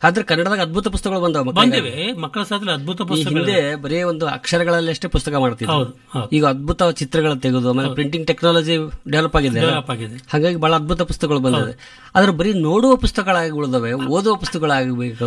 ಆದ್ರೆ ಕನ್ನಡದಾಗ ಅದ್ಭುತ ಪುಸ್ತಕಗಳು ಬಂದವ ಮಕ್ಕಳಿಗೆ. ಬಂದಿವೆ ಮಕ್ಕಳ ಸಾಧನೆ ಅದ್ಭುತ ಈ ಪುಸ್ತಕ ಹಿಂದೆ ಬರೀ ಒಂದು ಅಕ್ಷರಗಳಲ್ಲಷ್ಟೇ ಪುಸ್ತಕ ಮಾಡ್ತಿದ್ರು ಹೌದು ಹೌದು ಈಗ ಅದ್ಭುತ ಚಿತ್ರಗಳ ತೆಗೆದು ಆಮೇಲೆ ಪ್ರಿಂಟಿಂಗ್ ಟೆಕ್ನಾಲಜಿ ಡೆವಲಪ್ ಆಗಿದೆ ಅಲ್ಲ? ಡೆವಲಪ್ ಆಗಿದೆ ಹಾಗಾಗಿ ಬಹಳ ಅದ್ಭುತ ಪುಸ್ತಕಗಳು ಬಂದಿದೆ ಆದ್ರೆ ಬರೀ ನೋಡುವ ಪುಸ್ತಕಗಳಾಗಿ ಉಳಿದವೆ ಓದುವ ಪುಸ್ತಕಗಳಾಗಬೇಕು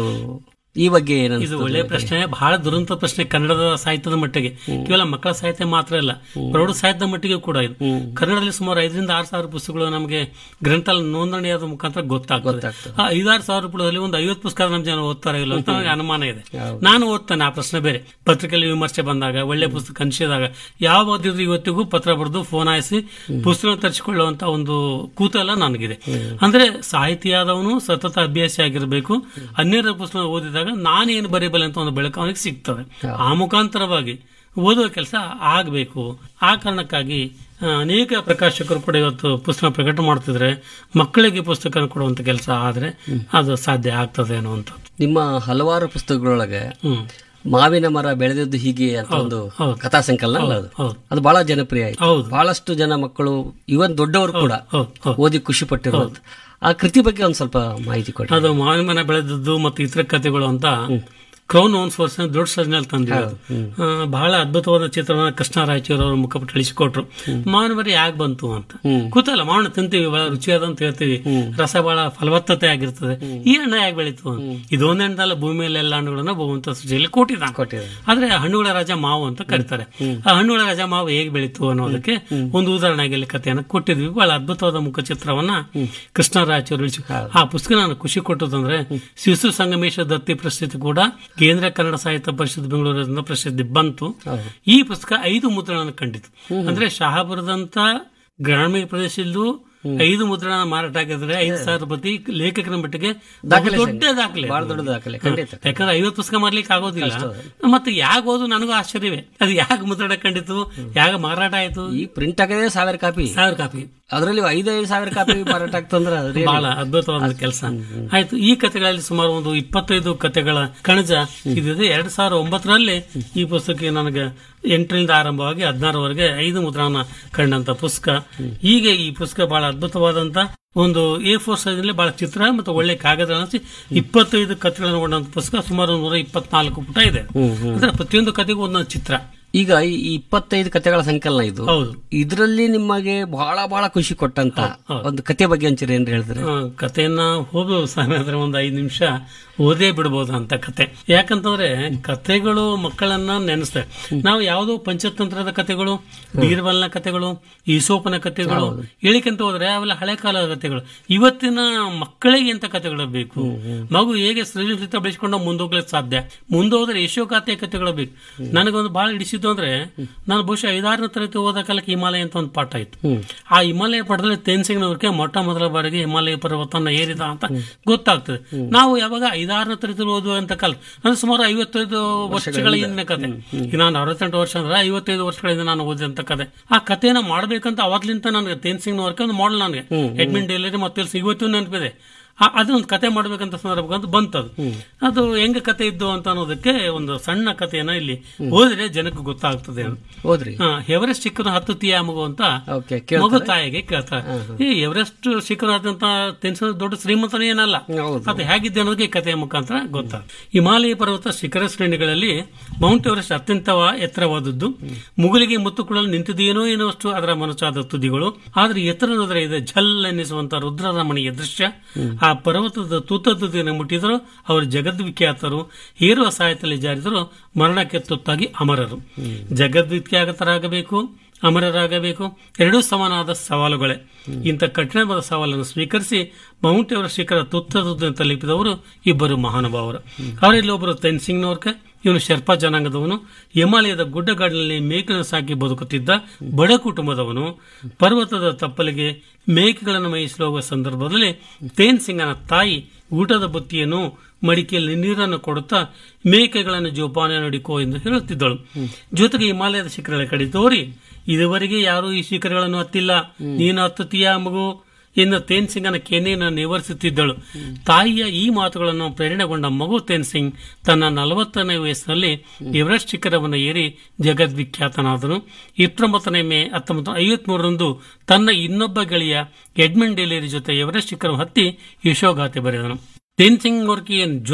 ಈ ಬಗ್ಗೆ ಇದು ಏನನ್ಸುತ್ತೆ ಒಳ್ಳೆಯ ಪ್ರಶ್ನೆ ಬಹಳ ದುರಂತ ಪ್ರಶ್ನೆ ಕನ್ನಡದ ಸಾಹಿತ್ಯದ ಮಟ್ಟಿಗೆ ಕೇವಲ ಮಕ್ಕಳ ಸಾಹಿತ್ಯ ಮಾತ್ರ ಇಲ್ಲ ಪ್ರೌಢ ಸಾಹಿತ್ಯದ ಮಟ್ಟಿಗೆ ಕೂಡ ಇದು ಕನ್ನಡದಲ್ಲಿ ಸುಮಾರು ಐದರಿಂದ ಆರು ಸಾವಿರ ಪುಸ್ತಕಗಳು ನಮಗೆ ಗ್ರಂಥಾಲ ನೋಂದಣಿಯಾದ ಮುಖಾಂತರ ಗೊತ್ತಾಗ್ತದೆ ಗೊತ್ತಾಗ್ತದೆ. ಆ ಐದಾರು ಸಾವಿರ ರೂಪಾಯಿದಲ್ಲಿ ಒಂದು ಐವತ್ತು ಪುಸ್ತಕ ನಮ್ಮ ಜನ ಓದ್ತಾರೆ ಇಲ್ಲ ಅಂತ ನನಗೆ ಅನುಮಾನ ಇದೆ ನಾನು ಓದ್ತೇನೆ ಆ ಪ್ರಶ್ನೆ ಬೇರೆ ಪತ್ರಿಕೆಯಲ್ಲಿ ವಿಮರ್ಶೆ ಬಂದಾಗ ಒಳ್ಳೆ ಪುಸ್ತಕ ಅನಿಸಿದಾಗ ಯಾವ ಓದಿದ್ರು ಇವತ್ತಿಗೂ ಪತ್ರ ಬರೆದು ಫೋನ್ ಹಾಯಿಸಿ ಪುಸ್ತಕ ತರಿಸಿಕೊಳ್ಳುವಂತ ಒಂದು ಕೂತಲ ನನಗಿದೆ ಅಂದ್ರೆ ಸಾಹಿತಿಯಾದವನು ಸತತ ಅಭ್ಯಾಸಿ ಆಗಿರಬೇಕು ಅನ್ಯರ ಪುಸ್ತಕ ಓದಿದಾಗ ನಾನೇನು ಬರೀಬಲ್ಲೆ ಅಂತ ಒಂದು ಬೆಳಕು ಅವನಿಗೆ ಸಿಗ್ತದೆ ಆ ಮುಖಾಂತರವಾಗಿ ಓದುವ ಕೆಲಸ ಆಗಬೇಕು ಆ ಕಾರಣಕ್ಕಾಗಿ ಆ, ಅನೇಕ ಪ್ರಕಾಶಕರು ಕೂಡ ಇವತ್ತು ಪುಸ್ತಕ ಪ್ರಕಟ ಮಾಡ್ತಿದ್ರೆ ಮಕ್ಕಳಿಗೆ ಪುಸ್ತಕ ಕೊಡುವಂತ ಕೆಲಸ ಆದ್ರೆ ಅದು ಸಾಧ್ಯ ಆಗ್ತದೆ ಅನ್ನುವಂಥದ್ದು ನಿಮ್ಮ ಹಲವಾರು ಪುಸ್ತಕಗಳೊಳಗೆ ಹ್ಮ್ ಮಾವಿನ ಮರ ಬೆಳೆದದ್ದು ಹೀಗೆ ಅಂತ ಒಂದು ಹೌದು. ಕಥಾ ಸಂಕಲನ ಅಲ್ಲ ಅದು ಹೌದು ಅದು ಬಹಳ ಜನಪ್ರಿಯ ಆಯ್ತು ಹೌದು ಬಹಳಷ್ಟು ಜನ ಮಕ್ಕಳು ಇವನ್ ದೊಡ್ಡವರು ಕೂಡ ಹೌದು ಹೌದು ಓದಿ ಖುಷಿ ಪಟ್ಟಿರೋದು ಆ ಕೃತಿ ಬಗ್ಗೆ ಒಂದ್ ಸ್ವಲ್ಪ ಮಾಹಿತಿ ಕೊಡಿ ಅದು ಮಾವಿನ ಮನೆ ಬೆಳೆದದ್ದು ಮತ್ತು ಇತರ ಕಥೆಗಳು ಅಂತ ಕ್ರೌನ್ ಓನ್ಸ್ ವರ್ಷ ದೊಡ್ಡ ಸಜ್ನಲ್ಲಿ ತಂದಿರೋದು ಆ, ಬಹಳ ಅದ್ಭುತವಾದ ಚಿತ್ರವನ್ನು ಕೃಷ್ಣ ರಾಯಚೂರ್ ಅವರ ಮುಖಪಟ್ಟು ಇಳಿಸಿಕೊಟ್ರು ಮಾವಿನ ಮರಿ ಯಾಕೆ ಬಂತು ಅಂತ ಕೂತಲ್ಲ ಮಾವಿನ ತಿಂತೀವಿ ಬಹಳ ರುಚಿಯಾದ ಅಂತ ಹೇಳ್ತೀವಿ ರಸ ಬಹಳ ಫಲವತ್ತತೆ ಆಗಿರ್ತದೆ ಈ ಹಣ್ಣು ಯಾಕೆ ಬೆಳೀತು ಇದೊಂದು ಹಣ್ಣಲ್ಲ ಭೂಮಿ ಮೇಲೆ ಎಲ್ಲ ಹಣ್ಣುಗಳನ್ನ ಭಗವಂತ ಸೃಷ್ಟಿಯಲ್ಲಿ ಕೊಟ್ಟಿದ್ದಾನೆ ಕೊಟ್ಟಿದ್ದಾರೆ ಆದ್ರೆ ಹಣ್ಣುಗಳ ರಾಜ ಮಾವು ಅಂತ ಕರೀತಾರೆ ಆ ಹಣ್ಣುಗಳ ರಾಜ ಮಾವು ಹೇಗೆ ಬೆಳೀತು ಅನ್ನೋದಕ್ಕೆ ಒಂದು ಉದಾಹರಣೆಗೆ ಇಲ್ಲಿ ಕಥೆಯನ್ನು ಕೊಟ್ಟಿದ್ವಿ ಬಹಳ ಅದ್ಭುತವಾದ ಮುಖಚಿತ್ರವನ್ನ ಕೃಷ್ಣ ರಾಯಚೂರು ಇಳಿಸಿ ಆ ಪುಸ್ತಕ ನಾನು ಖುಷಿ ಕೊಟ್ಟದಂದ್ರೆ ಶಿಶು ಸಂಗಮೇಶ ದತ್ತಿ ಪ್ರಶಸ್ತಿ ಕೂಡ ಕೇಂದ್ರ ಕನ್ನಡ ಸಾಹಿತ್ಯ ಪರಿಷತ್ ಬೆಂಗಳೂರಿನಿಂದ ಪ್ರಸಿದ್ಧಿ ಬಂತು ಈ ಪುಸ್ತಕ ಐದು ಮುದ್ರಣ ಕಂಡಿತು ಅಂದ್ರೆ ಶಹಾಪುರದಂತ ಗ್ರಾಮೀಣ ಪ್ರದೇಶದಲ್ಲೂ ಐದು ಮುದ್ರಣ ಮಾರಾಟ ಆಗಿದ್ರೆ ಐದು ಸಾವಿರ ಪ್ರತಿ ಲೇಖಕರ ಮಟ್ಟಿಗೆ ದಾಖಲೆ ದೊಡ್ಡ ದಾಖಲೆ ಬಹಳ ದೊಡ್ಡ ದಾಖಲೆ ಖಂಡಿತ ಯಾಕಂದ್ರೆ ಐವತ್ತು ಪುಸ್ತಕ ಮಾಡ್ಲಿಕ್ಕೆ ಆಗೋದಿಲ್ಲ ಮತ್ತೆ ಯಾಕೆ ಓದು ನನಗೂ ಆಶ್ಚರ್ಯವೇ ಅದು ಯಾಕೆ ಮುದ್ರಣ ಕಂಡಿತು ಯಾಕೆ ಮಾರಾಟ ಆಯ್ತು ಈ ಪ್ರಿಂಟ್ ಆಗದೆ ಸಾವಿರ ಕಾಪಿ ಸಾವಿರ ಕಾಪಿ ಅದರಲ್ಲಿ ಐದೈದು ಸಾವಿರ ಕಾಪಿ ಮಾರಾಟ ಆಗ್ತಂದ್ರ ಅದ್ರಲ್ಲಿ ಬಹಳ ಅದ್ಭುತವಾದ ಕೆಲಸ ಆಯ್ತು ಈ ಕಥೆಗಳಲ್ಲಿ ಸುಮಾರು ಒಂದು ಇಪ್ಪತ್ತೈದು ಕಥೆಗಳ ಕಣಜ ಇದಿದೆ ಎರಡ್ ಸಾವಿರದ ಒಂಬತ್ತರಲ್ಲಿ ಈ ಪುಸ್ತಕ ನನಗೆ ಎಂಟರಿಂದ ಆರಂಭವಾಗಿ ಹದಿನಾರವರೆಗೆ ಐದು ಮುದ್ರಣ ಕಂಡಂತ ಪುಸ್ತಕ ಹೀಗೆ ಈ ಪುಸ್ತಕ ಬಹಳ ಅದ್ಭುತವಾದಂತ ಒಂದು ಎ ಫೋರ್ ಸೈಜ್ನಲ್ಲಿ ಬಹಳ ಚಿತ್ರ ಮತ್ತು ಒಳ್ಳೆ ಕಾಗದ ಅನಿಸಿ ಇಪ್ಪತ್ತೈದು ಕಥೆಗಳನ್ನು ಒಳಗೊಂಡಂತ ಪುಸ್ತಕ ಸುಮಾರು ನೂರ ಇಪ್ಪತ್ನಾಲ್ಕು ಪುಟ ಇದೆ ಅಂದ್ರೆ ಪ್ರತಿಯೊಂದು ಕಥೆಗೂ ಒಂದೊಂದು ಚಿತ್ರ ಈಗ ಈ ಇಪ್ಪತ್ತೈದು ಕಥೆಗಳ ಸಂಕಲನ ಇದು ಹೌದು ಇದರಲ್ಲಿ ನಿಮಗೆ ಬಹಳ ಬಹಳ ಖುಷಿ ಕೊಟ್ಟಂತ ಒಂದು ಕತೆ ಬಗ್ಗೆ ಒಂಚೂರು ಏನ್ರಿ ಹೇಳಿದ್ರೆ ಆ, ಕಥೆಯನ್ನ ಹೋಗ್ಬೋದು ಸ್ವಾಮಿ ಆದ್ರೆ ಒಂದು ಐದು ನಿಮಿಷ ಓದೇ ಬಿಡ್ಬೋದು ಅಂತ ಕತೆ ಯಾಕಂತಂದ್ರೆ ಕಥೆಗಳು ಮಕ್ಕಳನ್ನ ನೆನೆಸ್ತವೆ ನಾವು ಯಾವುದೋ ಪಂಚತಂತ್ರದ ಕಥೆಗಳು ಬೀರ್ಬಲ್ನ ಕಥೆಗಳು ಈಸೋಪನ ಕಥೆಗಳು ಹೇಳಿಕೆಂತ ಹೋದ್ರೆ ಅವೆಲ್ಲ ಹಳೆ ಕಾಲದ ಕಥೆಗಳು ಇವತ್ತಿನ ಮಕ್ಕಳಿಗೆ ಎಂತ ಕಥೆಗಳು ಬೇಕು ಮಗು ಹೇಗೆ ಸೃಜನಶೀಲತೆ ಬೆಳೆಸ್ಕೊಂಡು ಮುಂದೋಗ್ಲಿಕ್ಕೆ ಸಾಧ್ಯ ಮುಂದೋದ್ರೆ ಯಶೋಗಾಥೆಯ ಕಥೆಗಳು ಬೇಕು ನನಗೊಂದು ಬಹಳ ಹಿಡಿಸಿದ್ದು ಅಂದ್ರೆ ನಾನು ಬಹುಶಃ ಐದಾರನೇ ತರಗತಿ ಓದ ಕಾಲಕ್ಕೆ ಹಿಮಾಲಯ ಅಂತ ಒಂದು ಪಾಠ ಇತ್ತು ಆ ಹಿಮಾಲಯ ಪಾಠದಲ್ಲಿ ತೆನ್ಸಿಂಗ್ನವ್ರಿಗೆ ಮೊಟ್ಟ ಮೊದಲ ಬಾರಿಗೆ ಹಿಮಾಲಯ ಪರ್ವತನ ಏರಿದ ಅಂತ ಗೊತ್ತಾಗ್ತದೆ ನಾವು ಯಾವಾಗ ಐದಾರನೇ ತರಗತಿ ಓದುವಂತ ಕಾಲ ಅಂದ್ರೆ ಸುಮಾರು ಐವತ್ತೈದು ವರ್ಷಗಳ ಹಿಂದಿನ ಕತೆ ಈಗ ನಾನು ಅರವತ್ತೆಂಟು ವರ್ಷ ಅಂದ್ರೆ ಐವತ್ತೈದು ವರ್ಷಗಳಿಂದ ನಾನು ಓದಿದಂತ ಕತೆ ಆ ಕಥೆನ ಮಾಡ್ಬೇಕಂತ ಅವಾಗ್ಲಿಂತ ನನಗೆ ತೆನ್ಸಿಂಗ್ ವರ್ಕ್ ಒಂದು ಮಾಡಲ್ ನನಗೆ ಎಡ್ಮಿನ್ ಡೈಲರಿ ಮತ್ತೆ ಇವತ್ತು ನೆನಪಿದೆ ಆ- ಅದೊಂದು ಕತೆ ಮಾಡ್ಬೇಕಂತ ಸಂದರ್ಭ ಅಂತ ಬಂತದು ಅದು ಹೆಂಗ ಕತೆ ಇದ್ದು ಅಂತ ಅನ್ನೋದಕ್ಕೆ ಒಂದು ಸಣ್ಣ ಕಥೆಯನ್ನ ಇಲ್ಲಿ ಓದಿದ್ರೆ ಜನಕ್ಕೆ ಗೊತ್ತಾಗ್ತದೆ ಅಂತ. ಹೋದ್ರಿ ಹಾ, ಎವರೆಸ್ಟ್ ಶಿಖರ ಹತ್ತು ತೀಯ ಮಗು ಅಂತ ಓಕೆ ಮಗು ತಾಯಿಗೆ ಕೇಳ್ತಾರೆ ಈ ಎವರೆಸ್ಟ್ ಶಿಖರ ಆದಂತ ತೆನ್ಸ ದೊಡ್ಡ ಶ್ರೀಮಂತನೇ ಏನಲ್ಲ ಹೌದು ಅದು ಹೇಗಿದ್ದೆ ಅನ್ನೋದಕ್ಕೆ ಈ ಕಥೆಯ ಮುಖಾಂತರ ಗೊತ್ತಾಗುತ್ತೆ ಹಿಮಾಲಯ ಪರ್ವತ ಶಿಖರ ಶ್ರೇಣಿಗಳಲ್ಲಿ ಮೌಂಟ್ ಎವರೆಸ್ಟ್ ಅತ್ಯಂತ ಎತ್ತರವಾದದ್ದು ಮುಗುಲಿಗೆ ಮುತ್ತುಕೊಳ್ಳಲು ನಿಂತಿದೆಯೇನೋ ಏನೋಷ್ಟು ಅದರ ಮನಸ್ಸಾದ ತುದಿಗಳು ಆದ್ರೆ ಎತ್ತರ ನೋಡಿದ್ರೆ ಇದೆ ಝಲ್ ಎನ್ನಿಸುವಂತ ರುದ್ರರಮಣೀಯ ದೃಶ್ಯ ಆ ಪರ್ವತದ ತೂತ ತುದಿಯನ್ನು ಮುಟ್ಟಿದರು ಅವರು ಜಗದ್ವಿಖ್ಯಾತರು ಹೇರುವ ಸಾಹಿತ್ಯದಲ್ಲಿ ಜಾರಿದರು ಮರಣಕ್ಕೆ ತುತ್ತಾಗಿ ಅಮರರು ಜಗದ್ವಿಖ್ಯಾತರಾಗಬೇಕು ಅಮರರಾಗಬೇಕು ಎರಡೂ ಸಮಾನವಾದ ಸವಾಲುಗಳೇ ಇಂಥ ಕಠಿಣವಾದ ಸವಾಲನ್ನು ಸ್ವೀಕರಿಸಿ ಮೌಂಟ್ ಎವರೆಸ್ಟ್ ಶಿಖರ ತುತ್ತದ ತಲುಪಿದವರು ಇಬ್ಬರು ಮಹಾನುಭಾವರು ಅವರಲ್ಲಿ ಒಬ್ಬರು ತೆನ್ಸಿಂಗ್ನವರ್ಕ ಇವನು ಶರ್ಪಾ ಜನಾಂಗದವನು ಹಿಮಾಲಯದ ಗುಡ್ಡಗಾಡಿನಲ್ಲಿ ಮೇಕೆಗಳನ್ನು ಸಾಕಿ ಬದುಕುತ್ತಿದ್ದ ಬಡ ಕುಟುಂಬದವನು ಪರ್ವತದ ತಪ್ಪಲಿಗೆ ಮೇಕೆಗಳನ್ನು ಮೇಯಿಸಲು ಹೋಗುವ ಸಂದರ್ಭದಲ್ಲಿ ತೇನ್ ಸಿಂಗನ ತಾಯಿ ಊಟದ ಬುತ್ತಿಯನ್ನು ಮಡಿಕೆಯಲ್ಲಿ ನೀರನ್ನು ಕೊಡುತ್ತಾ ಮೇಕೆಗಳನ್ನು ಜೋಪಾನ ನೋಡಿಕೋ ಎಂದು ಹೇಳುತ್ತಿದ್ದಳು ಜೊತೆಗೆ ಹಿಮಾಲಯದ ಶಿಖರಗಳ ಕಡೆ ತೋರಿ ಇದುವರೆಗೆ ಯಾರೂ ಈ ಶಿಖರಗಳನ್ನು ಹತ್ತಿಲ್ಲ ನೀನು ಹತ್ತುತ್ತೀಯಾ ಮಗು ಎಂದು ತೇನ್ ಸಿಂಗನ ಕೆನೆಯನ್ನು ನಿವಾರಿಸುತ್ತಿದ್ದಳು ತಾಯಿಯ ಈ ಮಾತುಗಳನ್ನು ಪ್ರೇರಣೆಗೊಂಡ ಮಗು ತೇನ್ ಸಿಂಗ್ ತನ್ನ ನಲವತ್ತನೇ ವಯಸ್ಸಿನಲ್ಲಿ ಎವರೆಸ್ಟ್ ಶಿಖರವನ್ನು ಏರಿ ಜಗದ್ವಿಖ್ಯಾತನಾದನು ಇಪ್ಪತ್ತೊಂಬತ್ತನೇ ಮೇ ಹತ್ತೊಂಬತ್ತು ಐವತ್ಮೂರರಂದು ತನ್ನ ಇನ್ನೊಬ್ಬ ಗೆಳೆಯ ಎಡ್ಮಂಡ್ ಡೇಲೇರಿ ಜೊತೆ ಎವರೆಸ್ಟ್ ಶಿಖರ ಹತ್ತಿ ಯಶೋಗಾಥೆ ಬರೆದನು ತೇನ್ ಸಿಂಗ್ ವರ್ಕಿಯ